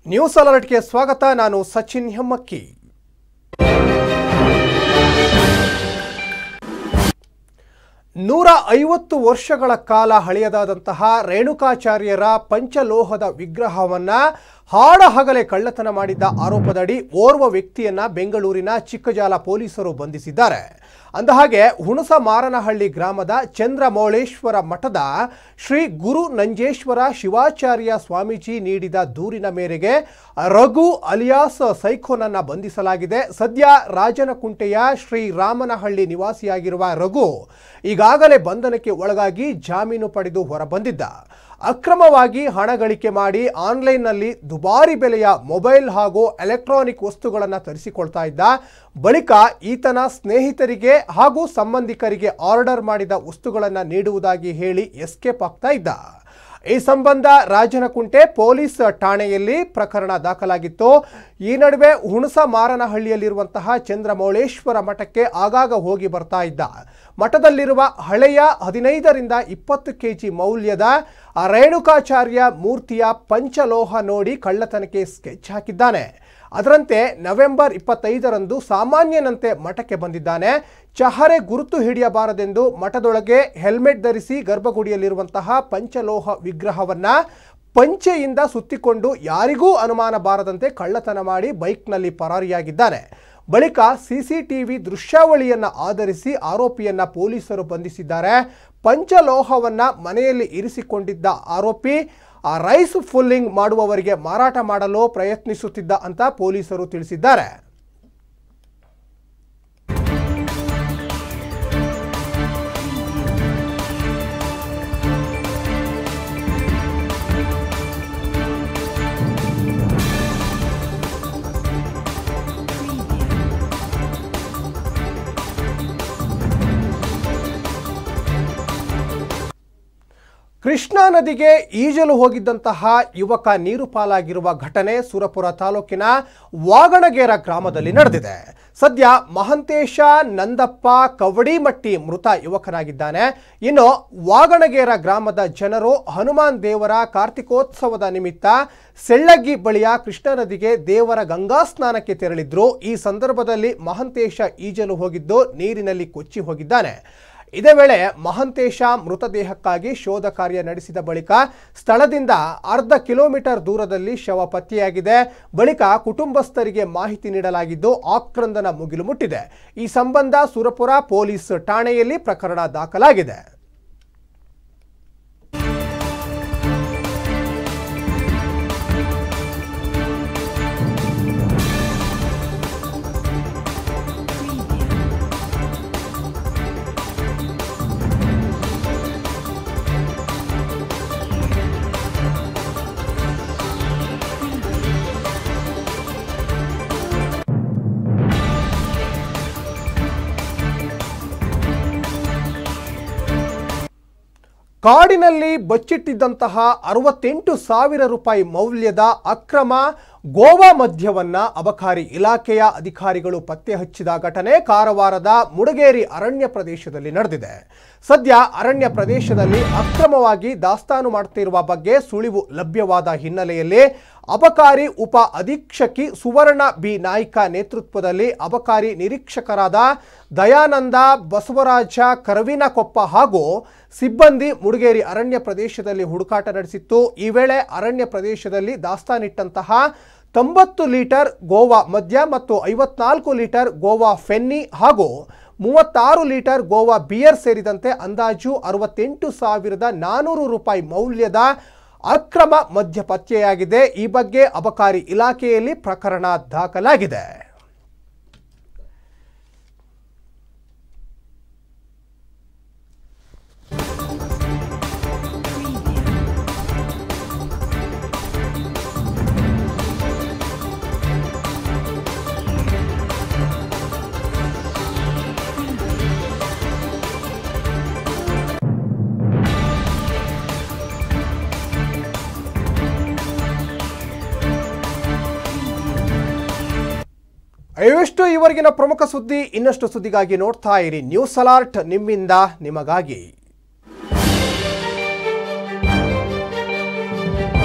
news ಅಲರ್ಟ್ಗೆ ಸ್ವಾಗತ ನಾನು ಸಚಿನ್ ಹೆಮ್ಮಕ್ಕಿ ನೂರ ಐವತ್ತು ವರ್ಷಗಳ ಕಾಲ ಹಳೆಯದಾದಂತಹ ರೇಣುಕಾಚಾರ್ಯರ ಪಂಚಲೋಹದ ವಿಗ್ರಹವನ್ನ ಹಾಡ ಹಗಲೆ ಕಳ್ಳತನ ಮಾಡಿದ್ದ ಆರೋಪದಡಿ ಓರ್ವ ವ್ಯಕ್ತಿಯನ್ನ ಬೆಂಗಳೂರಿನ ಚಿಕ್ಕಜಾಲ ಪೊಲೀಸರು ಬಂಧಿಸಿದ್ದಾರೆ ಅಂದಹಾಗೆ ಹುಣಸ ಮಾರನಹಳ್ಳಿ ಗ್ರಾಮದ ಚಂದ್ರಮೌಳೇಶ್ವರ ಮಠದ ಶ್ರೀ ಗುರು ನಂಜೇಶ್ವರ ಶಿವಾಚಾರ್ಯ ಸ್ವಾಮೀಜಿ ನೀಡಿದ ದೂರಿನ ಮೇರೆಗೆ ರಘು ಅಲಿಯಾಸ್ ಸೈಖೋನನ್ನ ಬಂಧಿಸಲಾಗಿದೆ ಸದ್ಯ ರಾಜನಕುಂಟೆಯ ಶ್ರೀ ರಾಮನಹಳ್ಳಿ ನಿವಾಸಿಯಾಗಿರುವ ರಘು ಈಗಾಗಲೇ ಬಂಧನಕ್ಕೆ ಒಳಗಾಗಿ ಜಾಮೀನು ಪಡೆದು ಹೊರಬಂದಿದ್ದ ಅಕ್ರಮವಾಗಿ ಹಣ ಗಳಿಕೆ ಮಾಡಿ ಆನ್ಲೈನ್ನಲ್ಲಿ ದುಬಾರಿ ಬೆಲೆಯ ಮೊಬೈಲ್ ಹಾಗೂ ಎಲೆಕ್ಟ್ರಾನಿಕ್ ವಸ್ತುಗಳನ್ನು ತರಿಸಿಕೊಳ್ತಾ ಇದ್ದ ಬಳಿಕ ಈತನ ಸ್ನೇಹಿತರಿಗೆ ಹಾಗೂ ಸಂಬಂಧಿಕರಿಗೆ ಆರ್ಡರ್ ಮಾಡಿದ ವಸ್ತುಗಳನ್ನು ನೀಡುವುದಾಗಿ ಹೇಳಿ ಎಸ್ಕೇಪ್ ಆಗ್ತಾ ಇದ್ದ ಈ ಸಂಬಂಧ ರಾಜನಕುಂಟೆ ಪೊಲೀಸ್ ಠಾಣೆಯಲ್ಲಿ ಪ್ರಕರಣ ದಾಖಲಾಗಿತ್ತು ಈ ನಡುವೆ ಹುಣಸ ಮಾರನಹಳ್ಳಿಯಲ್ಲಿರುವಂತಹ ಚಂದ್ರಮೌಳೇಶ್ವರ ಮಠಕ್ಕೆ ಆಗಾಗ ಹೋಗಿ ಬರ್ತಾ ಇದ್ದ ಮಠದಲ್ಲಿರುವ ಹಳೆಯ ಹದಿನೈದರಿಂದ ಇಪ್ಪತ್ತು ಕೆಜಿ ಮೌಲ್ಯದ ಆ ರೇಣುಕಾಚಾರ್ಯ ಮೂರ್ತಿಯ ಪಂಚಲೋಹ ನೋಡಿ ಕಳ್ಳತನಕ್ಕೆ ಸ್ಕೆಚ್ ಹಾಕಿದ್ದಾನೆ ಅದರಂತೆ ನವೆಂಬರ್ ಇಪ್ಪತ್ತೈದರಂದು ಸಾಮಾನ್ಯನಂತೆ ಮಠಕ್ಕೆ ಬಂದಿದ್ದಾನೆ ಚಹರೆ ಗುರುತು ಹಿಡಿಯಬಾರದೆಂದು ಮಠದೊಳಗೆ ಹೆಲ್ಮೆಟ್ ಧರಿಸಿ ಗರ್ಭಗುಡಿಯಲ್ಲಿರುವಂತಹ ಪಂಚಲೋಹ ವಿಗ್ರಹವನ್ನ ಪಂಚೆಯಿಂದ ಸುತ್ತಿಕೊಂಡು ಯಾರಿಗೂ ಅನುಮಾನ ಬಾರದಂತೆ ಕಳ್ಳತನ ಮಾಡಿ ಬೈಕ್ನಲ್ಲಿ ಪರಾರಿಯಾಗಿದ್ದಾನೆ ಬಳಿಕ ಸಿಸಿಟಿವಿ ದೃಶ್ಯಾವಳಿಯನ್ನ ಆಧರಿಸಿ ಆರೋಪಿಯನ್ನ ಪೊಲೀಸರು ಬಂಧಿಸಿದ್ದಾರೆ ಪಂಚಲೋಹವನ್ನ ಮನೆಯಲ್ಲಿ ಇರಿಸಿಕೊಂಡಿದ್ದ ಆರೋಪಿ ಆ ರೈಸ್ ಫುಲ್ಲಿಂಗ್ ಮಾಡುವವರಿಗೆ ಮಾರಾಟ ಮಾಡಲು ಪ್ರಯತ್ನಿಸುತ್ತಿದ್ದ ಅಂತ ಪೊಲೀಸರು ತಿಳಿಸಿದ್ದಾರೆ ಕೃಷ್ಣಾ ನದಿಗೆ ಈಜಲು ಹೋಗಿದ್ದಂತಹ ಯುವಕ ನೀರು ಪಾಲಾಗಿರುವ ಘಟನೆ ಸುರಪುರ ತಾಲೂಕಿನ ವಾಗಣಗೇರ ಗ್ರಾಮದಲ್ಲಿ ನಡೆದಿದೆ ಸದ್ಯ ಮಹಂತೇಶ ನಂದಪ್ಪ ಕವಡಿಮಟ್ಟಿ ಮೃತ ಯುವಕನಾಗಿದ್ದಾನೆ ಇನ್ನು ವಾಗಣಗೇರ ಗ್ರಾಮದ ಜನರು ಹನುಮಾನ್ ದೇವರ ಕಾರ್ತಿಕೋತ್ಸವದ ನಿಮಿತ್ತ ಸೆಳ್ಳಗ್ಗಿ ಬಳಿಯ ಕೃಷ್ಣಾ ನದಿಗೆ ದೇವರ ಗಂಗಾ ಸ್ನಾನಕ್ಕೆ ತೆರಳಿದ್ರು ಈ ಸಂದರ್ಭದಲ್ಲಿ ಮಹಂತೇಶ ಈಜಲು ಹೋಗಿದ್ದು ನೀರಿನಲ್ಲಿ ಕೊಚ್ಚಿ ಹೋಗಿದ್ದಾನೆ ಇದೇ ವೇಳೆ ಮಹಂತೇಶ ಮೃತದೇಹಕ್ಕಾಗಿ ಶೋಧ ಕಾರ್ಯ ನಡೆಸಿದ ಬಳಿಕ ಸ್ಥಳದಿಂದ ಅರ್ಧ ಕಿಲೋಮೀಟರ್ ದೂರದಲ್ಲಿ ಶವ ಪತ್ತೆಯಾಗಿದೆ ಬಳಿಕ ಕುಟುಂಬಸ್ಥರಿಗೆ ಮಾಹಿತಿ ನೀಡಲಾಗಿದ್ದು ಆಕ್ರಂದನ ಮುಗಿಲು ಮುಟ್ಟಿದೆ ಈ ಸಂಬಂಧ ಸುರಪುರ ಪೊಲೀಸ್ ಠಾಣೆಯಲ್ಲಿ ಪ್ರಕರಣ ದಾಖಲಾಗಿದೆ ಕಾಡಿನಲ್ಲಿ ಬಚ್ಚಿಟ್ಟಿದ್ದಂತಹ ಅರವತ್ತೆಂಟು ಸಾವಿರ ರೂಪಾಯಿ ಮೌಲ್ಯದ ಅಕ್ರಮ ಗೋವಾ ಮದ್ಯವನ್ನ ಅಬಕಾರಿ ಇಲಾಖೆಯ ಅಧಿಕಾರಿಗಳು ಪತ್ತೆ ಹಚ್ಚಿದ ಘಟನೆ ಕಾರವಾರದ ಮುಡಗೇರಿ ಅರಣ್ಯ ಪ್ರದೇಶದಲ್ಲಿ ನಡೆದಿದೆ ಸದ್ಯ ಅರಣ್ಯ ಪ್ರದೇಶದಲ್ಲಿ ಅಕ್ರಮವಾಗಿ ದಾಸ್ತಾನು ಮಾಡುತ್ತಿರುವ ಬಗ್ಗೆ ಸುಳಿವು ಲಭ್ಯವಾದ ಹಿನ್ನೆಲೆಯಲ್ಲಿ ಅಬಕಾರಿ ಉಪ ಅಧೀಕ್ಷಕಿ ಸುವರ್ಣ ಬಿ ನಾಯ್ಕ ನೇತೃತ್ವದಲ್ಲಿ ಅಬಕಾರಿ ನಿರೀಕ್ಷಕರಾದ ದಯಾನಂದ ಬಸವರಾಜ ಕರವಿನಕೊಪ್ಪ ಹಾಗೂ ಸಿಬ್ಬಂದಿ ಮುಡುಗೇರಿ ಅರಣ್ಯ ಪ್ರದೇಶದಲ್ಲಿ ಹುಡುಕಾಟ ನಡೆಸಿತ್ತು ಈ ವೇಳೆ ಅರಣ್ಯ ಪ್ರದೇಶದಲ್ಲಿ ದಾಸ್ತಾನಿಟ್ಟಂತಹ ತೊಂಬತ್ತು ಲೀಟರ್ ಗೋವಾ ಮದ್ಯ ಮತ್ತು ಐವತ್ನಾಲ್ಕು ಲೀಟರ್ ಗೋವಾ ಫೆನ್ನಿ ಹಾಗೂ ಮೂವತ್ತಾರು ಲೀಟರ್ ಗೋವಾ ಬಿಯರ್ ಸೇರಿದಂತೆ ಅಂದಾಜು ಅರವತ್ತೆಂಟು ಸಾವಿರದ ನಾನೂರು ರೂಪಾಯಿ ಮೌಲ್ಯದ ಅಕ್ರಮ ಮದ್ಯ ಪತ್ತೆಯಾಗಿದೆ ಈ ಬಗ್ಗೆ ಅಬಕಾರಿ ಇಲಾಖೆಯಲ್ಲಿ ಪ್ರಕರಣ ದಾಖಲಾಗಿದೆ ಇವಿಷ್ಟು ಇವರೆಗಿನ ಪ್ರಮುಖ ಸುದ್ದಿ ಇನ್ನಷ್ಟು ಸುದ್ದಿಗಾಗಿ ನೋಡ್ತಾ ಇರಿ ನ್ಯೂಸ್ ಅಲಾರ್ಟ್ ನಿಮ್ಮಿಂದ ನಿಮಗಾಗಿ